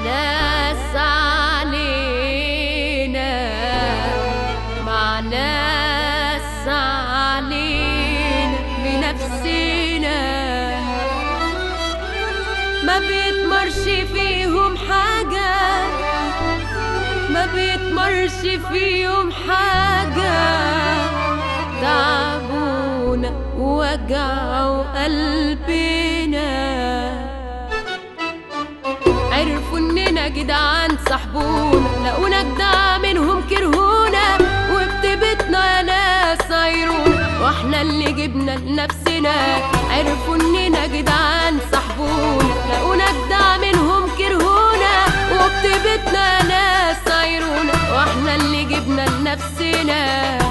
ناس علينا مع ناس علينا بنفسنا ما بيتمرش فيهم حاجة ما بيتمرش فيهم حاجة تعبونا وجعوا قلبنا عرفوا اننا جدعان صاحبونا لقونا جدع منهم كرهونا وبتبتنا يا ناس عيرونا واحنا اللي جبنا لنفسنا عرفوا اننا جدعان صاحبونا لقونا جدع منهم كرهونا وبتبتنا يا ناس عيرونا واحنا اللي جبنا لنفسنا